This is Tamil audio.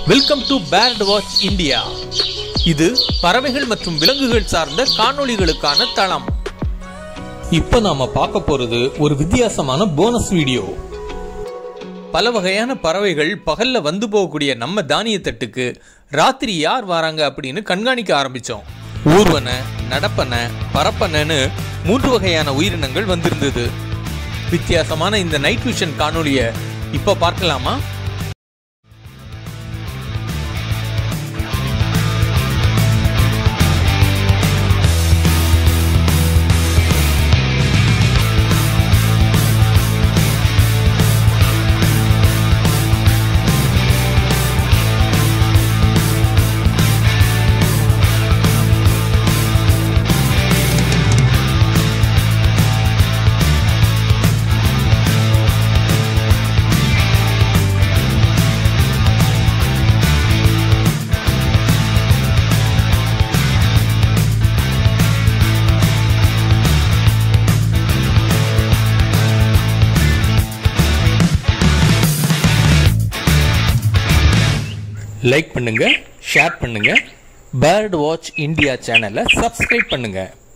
welcome to bird watch India இது பறவைகள் மற்றும் விலங்குகள் சார்ந்த காணொளிகளுக்கான தளம் இப்போ நாம பார்க்க போறது ஒரு வித்தியாசமான போனஸ் வீடியோ பல வகையான பறவைகள் பகல்ல வந்து போகக்கூடிய நம்ம தானிய தட்டுக்கு ராத்திரி யார் வராங்க அப்படின்னு கண்காணிக்க ஆரம்பிச்சோம் ஊர்வன நடப்பன பரப்பனன்னு மூன்று வகையான உயிரினங்கள் வந்திருந்தது வித்தியாசமான இந்த நைட் விஷன் காணொளியை இப்போ பார்க்கலாமா லைக் பண்ணுங்க ஷேர் பண்ணுங்க பேர்ட் வாட்ச் இந்தியா சேனலை சப்ஸ்கிரைப் பண்ணுங்க